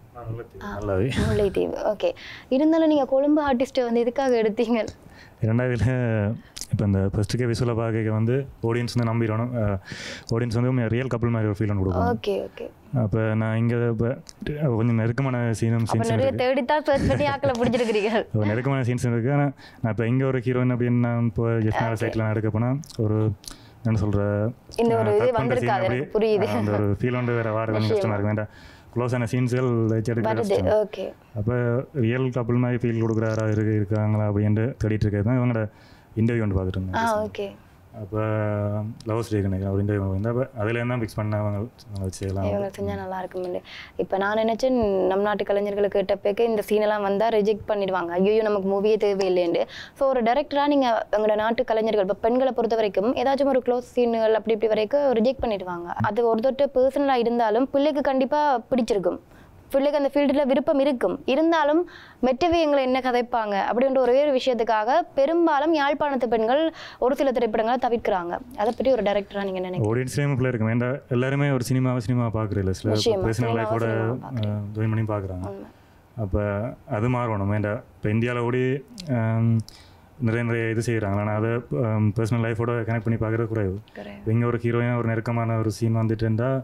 நல்லாவே முல்லைத்தீவு ஓகே இருந்தாலும் நீங்கள் கொழும்பு ஆர்டிஸ்ட்டை வந்து எதுக்காக எடுத்தீங்க ரெண்டாவதுல இப்போ இந்த ஃபஸ்ட்டுக்கே விசுவலாக பார்க்க வந்து ஆடியன்ஸ் வந்து நம்பிடணும் ஆடியன்ஸ் வந்து ரியல் கப்பல் மாதிரி ஒரு ஃபீல் ஒன்று கொடுக்கணும் ஓகே ஓகே அப்போ நான் இங்கே இப்போ கொஞ்சம் நெருக்கமான சீனும் அப்போ சீன்ஸ் நிறைய இருக்குது தேடித்தான் சர்ச் பண்ணி ஆக்களை பிடிச்சிருக்கிறீங்க ஒரு நெருக்கமான சீன்ஸ் இருக்குது ஆனால் நான் இப்போ இங்கே ஒரு ஹீரோயின் அப்படின்னு நான் இப்போ ஜெஃப்னால சைட்டில் நான் எடுக்க போனால் ஒரு என்ன சொல்கிற இந்த ஒரு இது வந்திருக்காது, எனக்கு புரியுது. அந்த ஒரு ஃபீல் வந்து வேறு வார கொஞ்சம் கஷ்டமாக இருக்கு வேண்டாம் க்ளோஸான சீன்ஸ்கள் வச்சு எடுக்க வருது கஷ்டம் ஓகே அப்போ ரியல் கப்பல் மாதிரி ஃபீல் கொடுக்குறாரா இருக்கு இருக்காங்களா அப்படின்ட்டு தேடிட்டு இருக்கிறது தான் இவங்களோட இன்டர்வியூ ஒன்று பார்த்துட்டு ஆ இருந்தேன் ஓகே அப்போ லவ் ஸ்டே நினைக்கிறேன் ஒரு இன்டர்வியூ வந்து அப்போ அதில் தான் ஃபிக்ஸ் பண்ண அவங்க அவங்க வச்சு செய்யலாம் இவங்க செஞ்சால் நல்லா இருக்கும்னு இப்போ நான் நினச்சேன் நம் நாட்டு கலைஞர்களுக்கு கேட்டப்பேக்கு இந்த சீனெல்லாம் வந்தால் ரிஜெக்ட் பண்ணிடுவாங்க ஐயோ நமக்கு மூவியே தேவையில்லைன்னு ஸோ ஒரு டேரக்டராக நீங்கள் எங்களோட நாட்டு கலைஞர்கள் இப்போ பெண்களை பொறுத்த வரைக்கும் ஏதாச்சும் ஒரு க்ளோஸ் சீனுகள் அப்படி இப்படி வரைக்கும் ரிஜெக்ட் பண்ணிடுவாங்க அது ஒரு தொட்டு பர்சனலாக இருந்தாலும் பிள்ளைக்கு கண்டிப்பாக பிடிச்சிருக்கும் பிள்ளைக்கு அந்த ஃபீல்டில் விருப்பம் இருக்கும் இருந்தாலும் மெட்டவே எங்களை என்ன கதைப்பாங்க அப்படின்ற ஒரே ஒரு விஷயத்துக்காக பெரும்பாலும் யாழ்ப்பாணத்து பெண்கள் ஒரு சில திரைப்படங்களை தவிர்க்கிறாங்க அதை பற்றி ஒரு டேரக்டராக நீங்கள் நினைக்கிறீங்க ஆடியன்ஸ்லேயும் பிள்ளை இருக்கும் வேண்டாம் எல்லாருமே ஒரு சினிமாவை சினிமா பார்க்குறதில்ல சில நிச்சயமா, பர்சனல் சினிமாவை லைஃபோட சினிமாவா ஜாயின் பண்ணி பார்க்குறாங்க உண்மை. அப்போ அது மாறணும் வேண்டாம் இப்போ இந்தியாவில் ஓடி ஆம், நிறைய நிறைய இது செய்கிறாங்க ஆனால் அதை பர்சனல் லைஃபோட கனெக்ட் பண்ணி பார்க்குறது குறைவு Correct. இங்கே ஒரு ஹீரோயின் ஒரு நெருக்கமான ஒரு சீன் வந்துட்டு இருந்தால்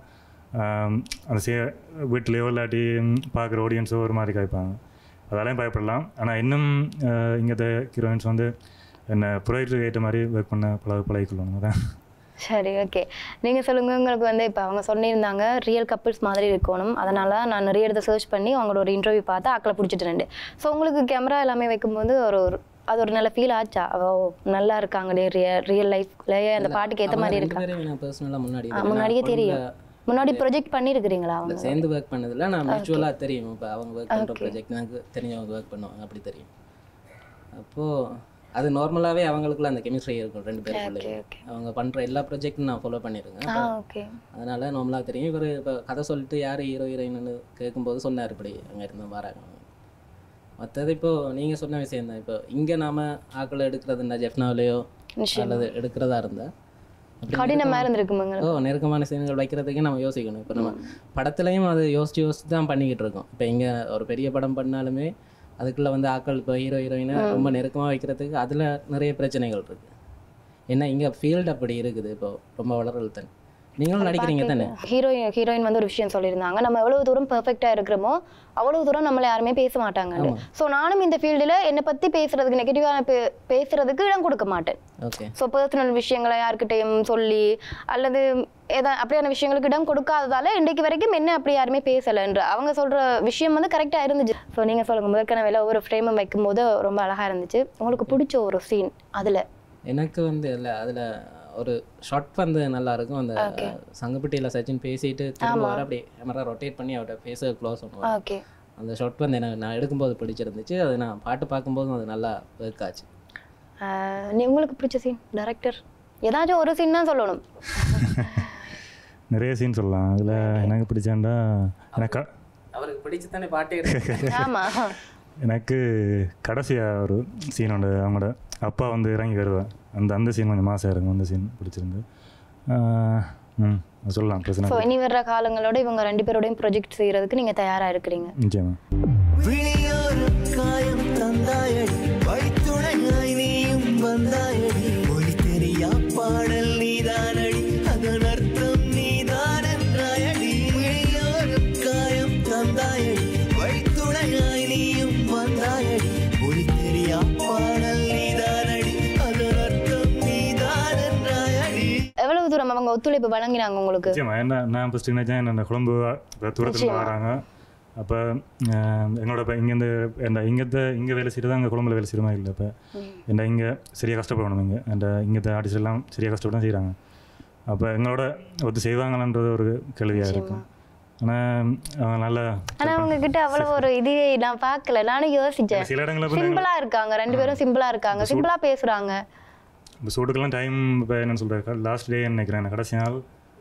அந்த சே வீட்லேயோ இல்லாட்டி பார்க்குற ஆடியன்ஸோ ஒரு மாதிரி காய்ப்பாங்க அதெல்லாம் பயப்படலாம் ஆனால் இன்னும் இங்கே ஹீரோயின்ஸ் வந்து என்ன ப்ரொவைடருக்கு ஏற்ற மாதிரி ஒர்க் பண்ண பழக பழகிக்கொள்ளணும் அதான் சரி ஓகே நீங்கள் சொல்லுங்கள் உங்களுக்கு வந்து இப்போ அவங்க சொல்லியிருந்தாங்க ரியல் கப்பிள்ஸ் மாதிரி இருக்கணும் அதனால நான் நிறைய இடத்த சர்ச் பண்ணி அவங்களோட ஒரு இன்டர்வியூ பார்த்து ஆக்களை பிடிச்சிட்டு ரெண்டு ஸோ உங்களுக்கு கேமரா எல்லாமே வைக்கும்போது ஒரு ஒரு அது ஒரு நல்ல ஃபீல் ஆச்சா அவ ஓ, நல்லா இருக்காங்களே ரியல் ரியல் லைஃப்லயே அந்த பாட்டுக்கு ஏற்ற மாதிரி இருக்கா நான் பர்சனலாக முன்னாடி ஆ, தெரியும். முன்னாடியே நான் தெரியும் பொண்ணுல முன்னாடி ப்ரொஜெக்ட் பண்ணியிருக்கிறீங்களா இல்ல, அவங்க சேர்ந்து ஒர்க் பண்ணதில்ல நான் மியூச்சுவலாக தெரியும் இப்போ அவங்க ஒர்க் பண்ணுற ப்ராஜெக்ட் எனக்கு தெரிஞ்சவங்க ஒர்க் பண்ணுவாங்க அப்படி தெரியும் அப்போது அது நார்மலாகவே அவங்களுக்குள்ள அந்த கெமிஸ்ட்ரி இருக்கும் ரெண்டு பேருக்குள்ளே okay. அவங்க பண்ணுற எல்லா ப்ராஜெக்டும் நான் ஃபாலோ பண்ணியிருக்கேன் ஆ அப்போ ஓகே அதனால நார்மலாக தெரியும் இவர் இப்போ கதை சொல்லிட்டு யார் ஹீரோ ஹீரோயின்னு கேட்கும்போது சொன்னார் இப்படி அங்கே இருந்து வராங்க மற்றது இப்போ நீங்கள் சொன்ன விஷயம் தான் இப்போ இங்கே நாம ஆக்களை எடுக்கிறதுனா ஜெஃப்னாவிலையோ அல்லது எடுக்கிறதா இருந்தா அப்படி கடினமா இருந்திருக்குமுங்க ஓ நெருக்கமான சீன்கள் வைக்கிறதுக்கு நம்ம யோசிக்கணும் இப்போ நம்ம படத்துலையும் அது யோசிச்சு யோசிச்சு தான் பண்ணிக்கிட்டு இருக்கோம் இப்போ இங்கே ஒரு பெரிய படம் பண்ணாலுமே அதுக்குள்ளே வந்து ஆக்கள் இப்போ ஹீரோ ஹீரோயினை ரொம்ப நெருக்கமாக வைக்கிறதுக்கு அதில் நிறைய பிரச்சனைகள் இருக்குது ஏன்னா இங்கே ஃபீல்டு அப்படி இருக்குது இப்போ ரொம்ப வளரல் தானே நீங்களும் நடிக்கிறீங்க தானே ஹீரோயின் ஹீரோயின் வந்து ஒரு விஷயம் சொல்லியிருந்தாங்க நம்ம எவ்வளவு தூரம் பெர்ஃபெக்டாக இருக்கிறோமோ அவ்வளவு தூரம் நம்மள யாருமே பேச மாட்டாங்க ஸோ நானும் இந்த ஃபீல்டில் என்னை பற்றி பேசுறதுக்கு நெகட்டிவான பே பேசுறதுக்கு இடம் கொடுக்க மாட்டேன் ஓகே ஸோ பர்சனல் விஷயங்களை யார்கிட்டயும் சொல்லி அல்லது ஏதா அப்படியான விஷயங்களுக்கு இடம் கொடுக்காததால இன்றைக்கு வரைக்கும் என்ன அப்படி யாருமே பேசலைன்ற அவங்க சொல்ற விஷயம் வந்து கரெக்டாக இருந்துச்சு ஸோ நீங்கள் சொல்லுங்க முதற்கனவே ஒவ்வொரு ஃப்ரேமும் வைக்கும்போது ரொம்ப அழகா இருந்துச்சு உங்களுக்கு பிடிச்ச ஒரு சீன் அதில் எனக்கு வந்து இல்லை அதில் ஒரு ஷார்ட் வந்து நல்லா இருக்கும் அந்த Okay. சங்கப்பட்டியில் சச்சின் பேசிட்டு திரும்ப வர அப்படியே கேமரா ரொட்டேட் பண்ணி அவரோட ஃபேஸை க்ளோஸ் பண்ணுவாங்க ஓகே அந்த ஷார்ட் வந்து எனக்கு நான் எடுக்கும்போது பிடிச்சிருந்துச்சு அது நான் பாட்டு பார்க்கும்போதும் அது நல்லா ஒர்க் ஆச்சு நீ உங்களுக்கு பிடிச்ச சீன் டைரக்டர் ஏதாச்சும் ஒரு சீன் தான் சொல்லணும் நிறைய சீன் சொல்லலாம் அதில் எனக்கு பிடிச்சாண்டா எனக்கு க- அவருக்கு பிடிச்சு தானே பாட்டே இருக்கு ஆமா எனக்கு கடைசியாக ஒரு சீன் உண்டு அவங்களோட அப்பா வந்து இறங்கி வருவேன் அந்த அந்த சீன் கொஞ்சம் மாசாக இருக்கும் அந்த சீன் பிடிச்சிருந்து ஆஹ், ம் அது சொல்லலாம் பிரச்சனை ஸோ இல்லை. இனி வர்ற காலங்களோட இவங்க ரெண்டு பேரோடையும் ப்ரொஜெக்ட் செய்யறதுக்கு நீங்க தயாரா இருக்கிறீங்க நிச்சயமா விழியோர காயம் தந்தாயடி வைத்துணையாய் நீயும் வந்தாயடி மொழி தெரியா பாடல் நீதானடி அதன் அர்த்தம் நீதான் என்றாயடி விழியோர காயம் தந்தாயடி வைத்துணையாய் நீயும் வந்தாயடி மொழி தெரியா பாடல் நீதானடி அதன் அர்த்தம் நீதான் என்றாயடி எவ்வளவு தூரம் அவங்க ஒத்துழைப்பு வழங்கினாங்க உங்களுக்கு நிச்சயமா என்ன நான் ஃபஸ்ட்டு நினைச்சேன் என்ன கொழம்பு தூரத்தில் வராங்க அப்போ என்னோட இப்போ இங்கேருந்து என்ன இங்கேருந்து இங்கே வேலை செய்கிறது அங்கே கொழம்புல வேலை செய்கிற மாதிரி இல்லை இப்போ என்ன இங்கே சரியாக கஷ்டப்படணும் இங்கே அந்த இங்கே ஆர்டிஸ்ட் எல்லாம் சரியாக கஷ்டப்பட்டு தான் செய்கிறாங்க அப்போ எங்களோட ஒத்து செய்வாங்களான்றது ஒரு கேள்வியாக இருக்கும் ஆனால் அவங்க நல்லா ஆனா அவங்க கிட்ட அவ்வளவு ஒரு இது நான் பார்க்கல நானும் யோசிச்சேன் சில இடங்களில் இப்போ சிம்பிளா இருக்காங்க ரெண்டு பேரும் சிம்பிளா இருக்காங்க சிம்பிளா பேசுறாங்க இப்போ சூட்டுக்கெல்லாம் டைம் இப்போ என்னன்னு சொல்கிறேன் லாஸ்ட் டே நினைக்கிறேன் கடைசி நாள்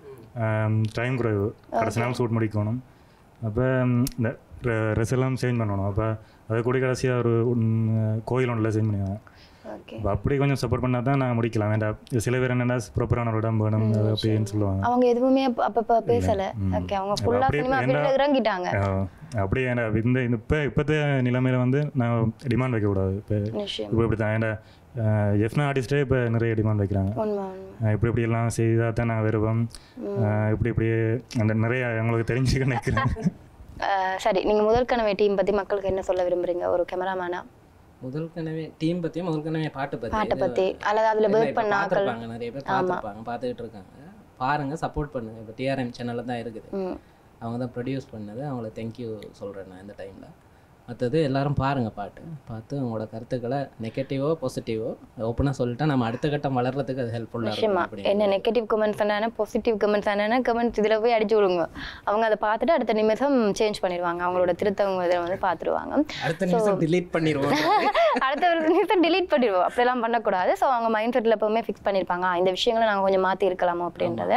டைம் குறைவு கடைசி நாள் ஷூட் முடிக்கணும் அப்போ இந்த ட்ரெஸ் எல்லாம் சேஞ்ச் பண்ணணும் அப்போ அதை கூட கடைசியாக ஒரு உம், கோயில் ஒன்றில் சேஞ்ச் பண்ணிடுவாங்க ஓகே அப்போ அப்படி கொஞ்சம் சப்போர்ட் பண்ணால் தான் நாங்கள் முடிக்கலாம் வேண்டாம் சில பேர் என்னென்னா ப்ராப்பரான ஒரு இடம் வேணும் அது அப்படின்னு சொல்லுவாங்க அவங்க எதுவுமே அப்ப- அப்பப்ப பேசல ம். ஓகே அவங்க அப்ப ஃபுல்லா அப்படியே சினிமா என்ன- ஃபீல்ட்ல இறங்கிட்டாங்க அஹ், அப்படியே ஏன்டா இந்த இந்த இப்போ இப்போத்த நிலைமையில வந்து நான் டிமாண்ட் வைக்கக்கூடாது இப்போ நிச்சயம் இப்போ இப்படி தான் ஏன்டா எஃப்னா ஆர்டிஸ்டே இப்போ நிறைய டிமாண்ட் வைக்கிறாங்க உண்மை உண்மை அஹ் இப்படி இப்படி எல்லாம் செய்தால் தான் நான் விருப்பம் அஹ் இப்படி இப்படி அந்த நிறைய உங்களுக்கு தெரிஞ்சுக்க நினைக்கிறேன் அஹ் சரி நீங்க முதல் கனவை டீம் பத்தி மக்களுக்கு என்ன சொல்ல விரும்புறீங்க ஒரு கேமராமேனா முதல் கனவே டீம் பற்றியும் முதல் கனவே பாட்டு பற்றி பாட்டை பத்தி அல்லது அதுல ஒர்க் பண்ண ஆட்கள் பார்த்துருப்பாங்க நிறைய பேர் பார்த்துருப்பாங்க பார்த்துக்கிட்டு இருக்காங்க பாருங்க சப்போர்ட் பண்ணுங்க இப்போ டிஆர்எம் சேனலில் தான் இருக்குது ம். அவங்க தான் ப்ரொடியூஸ் பண்ணது அவங்களுக்கு தேங்க்யூ சொல்கிறேன் நான் இந்த டைமில் மற்றது எல்லாரும் பாருங்க பாட்டு பார்த்து உங்களோட கருத்துக்களை நெகட்டிவோ பாசிட்டிவோ ஓப்பனாக சொல்லிட்டா நம்ம அடுத்த கட்டம் வளர்றதுக்கு அது ஹெல்ப்ஃபுல்லாக நிச்சயமா இருக்கும் என்ன நெகட்டிவ் கமெண்ட்ஸ் என்ன பாசிட்டிவ் கமெண்ட்ஸ் என்னன்னா கமெண்ட்ஸ் இதுல போய் அடிச்சு விடுங்க அவங்க அதை பார்த்துட்டு அடுத்த நிமிஷம் சேஞ்ச் பண்ணிடுவாங்க அவங்களோட திருத்தவங்க இதில் வந்து பார்த்துருவாங்க அடுத்த நிமிஷம் delete பண்ணிடுவோம் அடுத்த ஒரு நிமிஷம் delete பண்ணிடுவோம் அப்படிலாம் பண்ணக்கூடாது ஸோ அவங்க மைண்ட் செட்டில் எப்பவுமே ஃபிக்ஸ் பண்ணியிருப்பாங்க "ஆ, இந்த விஷயங்களை நாங்கள் கொஞ்சம் மாற்றி இருக்கலாமோ அப்படின்றத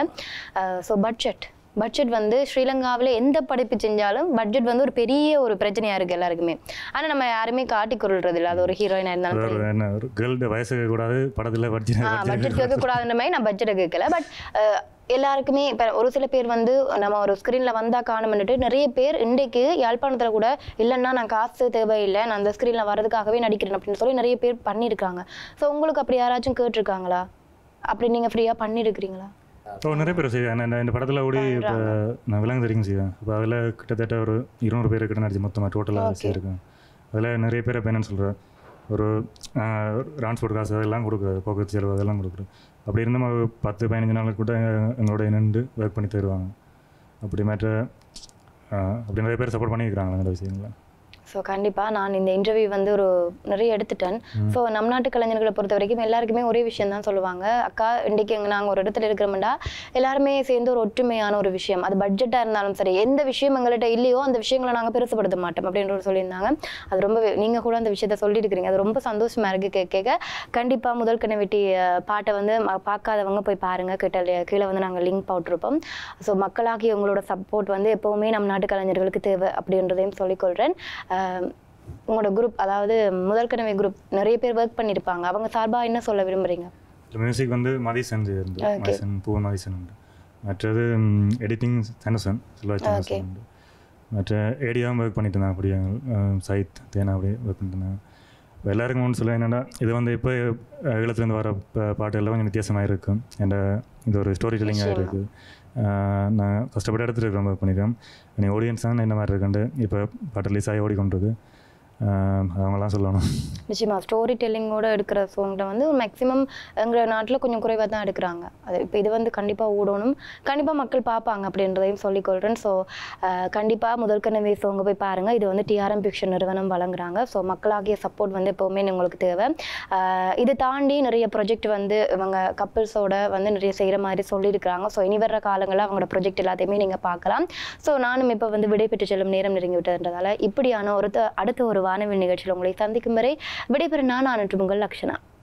ஸோ பட்ஜெட் பட்ஜெட் வந்து ஸ்ரீலங்காவில் எந்த படைப்பு செஞ்சாலும் பட்ஜெட் வந்து ஒரு பெரிய ஒரு பிரச்சனையா இருக்கு எல்லாருக்குமே ஆனா நம்ம யாருமே காட்டி கொள்றது இல்லை அது ஒரு ஹீரோயினா இருந்தாலும் ஒரு சரி என்ன ஒரு கேர்ள்ட வயசு கூடாது படத்தில் பட்ஜெட் பட்ஜெட் கேட்கக்கூடாதுன்ற மாதிரி நான் பட்ஜெட் கேட்கல பட் எல்லாருக்குமே இப்போ ஒரு சில பேர் வந்து நம்ம ஒரு ஸ்க்ரீனில் வந்தால் காணும்னுட்டு நிறைய பேர் இன்றைக்கு யாழ்ப்பாணத்தில் கூட இல்லைன்னா நான் காசு தேவையில்லை நான் அந்த ஸ்க்ரீனில் வரதுக்காகவே நடிக்கிறேன் அப்படின்னு சொல்லி நிறைய பேர் பண்ணியிருக்காங்க ஸோ உங்களுக்கு அப்படி யாராச்சும் கேட்டிருக்காங்களா அப்படி நீங்கள் ஃப்ரீயாக பண்ணியிருக்கிறீங்களா ஓ நிறைய பேர் செய்வேன் நான் இந்த படத்தில் ஓடி இப்போ நான் விலங்கு தெரியும் செய்வேன் இப்போ அதில் கிட்டத்தட்ட ஒரு இருநூறு பேர் கிட்ட நடிச்சு மொத்தமாக டோட்டலாக செய்யிருக்கேன் அதில் நிறைய பேர் இப்போ என்னன்னு சொல்கிறேன் ஒரு டிரான்ஸ்போர்ட் காசு அதெல்லாம் கொடுக்குறது போக்குவரத்து செலவு அதெல்லாம் கொடுக்குறது அப்படி இருந்தும் ஒரு பத்து பதினஞ்சு நாளுக்கு கூட எங்களோட நின்று ஒர்க் பண்ணி தருவாங்க அப்படி மற்ற ஆஹ், அப்படி நிறைய பேர் சப்போர்ட் பண்ணியிருக்கிறாங்க அந்த விஷயங்களை ஸோ கண்டிப்பாக நான் இந்த இன்டர்வியூ வந்து ஒரு நிறைய எடுத்துட்டேன் ஸோ நம் நாட்டு கலைஞர்களை பொறுத்த வரைக்கும் எல்லாருக்குமே ஒரே விஷயம் தான் சொல்லுவாங்க அக்கா இன்றைக்கு எங்க நாங்கள் ஒரு இடத்துல இருக்கிறோம்டா எல்லாருமே சேர்ந்து ஒரு ஒற்றுமையான ஒரு விஷயம் அது பட்ஜெட்டாக இருந்தாலும் சரி எந்த விஷயம் எங்கள்கிட்ட இல்லையோ அந்த விஷயங்களை நாங்கள் பெருசுப்படுத்த மாட்டோம் அப்படின்ற ஒரு சொல்லியிருந்தாங்க அது ரொம்ப நீங்கள் கூட அந்த விஷயத்த சொல்லியிருக்கிறீங்க அது ரொம்ப சந்தோஷமா இருக்கு கேட்க கேட்க கண்டிப்பாக முதல் கனவெட்டி அஹ், பாட்டை வந்து ம- பார்க்காதவங்க போய் பாருங்க கிட்ட கீழே வந்து நாங்கள் லிங்க் போட்டிருப்போம் ஸோ மக்களாகி உங்களோட சப்போர்ட் வந்து எப்போவுமே நம் நாட்டு கலைஞர்களுக்கு தேவை அப்படின்றதையும் சொல்லிக்கொள்கிறேன் ஆஹ் உங்களோட குரூப் அதாவது முதல் கனவை குரூப் நிறைய பேர் ஒர்க் பண்ணியிருப்பாங்க அவங்க சார்பாக என்ன சொல்ல விரும்புறீங்க மியூசிக் வந்து மதிசன் இருந்து Okay. மதிசன் பூ மதிசன் உண்டு மற்றது எடிட்டிங் தனுசன் செல்வாய் தனுசன் உண்டு மற்ற ஏடியாவும் ஒர்க் பண்ணிட்டு இருந்தாங்க அப்படியே அஹ், சைத் தேனா அப்படியே ஒர்க் பண்ணிட்டு இருந்தாங்க இப்போ எல்லாருக்கும் ஒன்று சொல்ல என்னென்னா இது வந்து இப்போ அஹ், ஈழத்துலேருந்து வர ப- பாட்டுகள்லாம் கொஞ்சம் வித்தியாசமாக இருக்கும் என்ற இது ஒரு ஸ்டோரி டெல்லிங்காக இருக்குது நான் கஷ்டப்பட்டு எடுத்துகிட்டு இருக்கிற ஒர்க் பண்ணியிருக்கேன் நீ ஆடியன்ஸ் தான் என்ன மாதிரி இருக்குன்ட்டு இப்போ பாட்டு ரிலீஸ் ஆகி ஓடிக்கொண்டிருக்கு அவங்களாம் சொல்லணும் நிச்சயமா ஸ்டோரி டெல்லிங்கோட எடுக்கிற சாங்கில் வந்து மேக்ஸிமம் எங்கள் நாட்டில் கொஞ்சம் குறைவாக தான் எடுக்கிறாங்க அது இப்போ இது வந்து கண்டிப்பாக ஓடணும் கண்டிப்பாக மக்கள் பார்ப்பாங்க அப்படின்றதையும் சொல்லிக்கொள்கிறேன் ஸோ கண்டிப்பாக முதல் கனவே சோங்க போய் பாருங்கள் இது வந்து டிஆர்எம் பிக்ஷன் நிறுவனம் வழங்குறாங்க ஸோ மக்களாகிய சப்போர்ட் வந்து எப்போவுமே உங்களுக்கு தேவை ஆஹ் இது தாண்டி நிறைய ப்ரொஜெக்ட் வந்து இவங்க கப்பிள்ஸோட வந்து நிறைய செய்கிற மாதிரி சொல்லியிருக்கிறாங்க ஸோ இனி வர்ற காலங்களில் அவங்களோட ப்ரொஜெக்ட் எல்லாத்தையுமே நீங்கள் பார்க்கலாம் ஸோ நானும் இப்போ வந்து விடைபெற்று செல்லும் நேரம் நெருங்கி விட்டதுன்றதால இப்படியான ஒரு த- அடுத்த ஒரு வானவில் நிகழ்ச்சியில் உங்களை சந்திக்கும் வரை விடைபெறும் நான் ஆனற்று உங்கள் லக்ஷனா